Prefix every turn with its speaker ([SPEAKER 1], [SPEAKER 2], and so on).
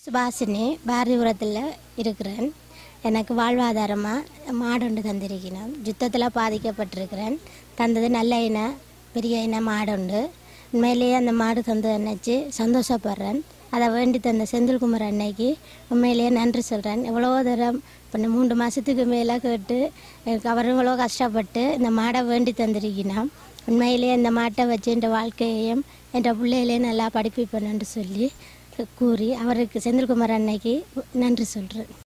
[SPEAKER 1] சுபாஷினி பாரதிபுரத்தில் இருக்கிறேன் எனக்கு வாழ்வாதாரமாக மாடுண்டு தந்திருக்கிறேன் யுத்தத்தில் பாதிக்கப்பட்டிருக்கிறேன் தந்தது நல்ல இன பெரிய இன மாடுண்டு உண்மையிலேயே அந்த மாடு தந்தது நினச்சி சந்தோஷப்படுறேன் அதை வேண்டி தந்த செந்தில்குமார் அன்னைக்கு உண்மையிலேயே நன்றி சொல்கிறேன் எவ்வளோ தூரம் இப்போ மூன்று மாதத்துக்கு மேலே கேட்டு எனக்கு அவர் இவ்வளோ கஷ்டப்பட்டு இந்த மாடை வேண்டி தந்திருக்கிறான் உண்மையிலேயே இந்த மாட்டை வச்சு என் வாழ்க்கையையும் என் பிள்ளைகளையும் நல்லா படிப்பிப்பேன்னு சொல்லி கூறி அவருக்கு செந்தில்குமார் அன்னைக்கு நன்றி சொல்கிறேன்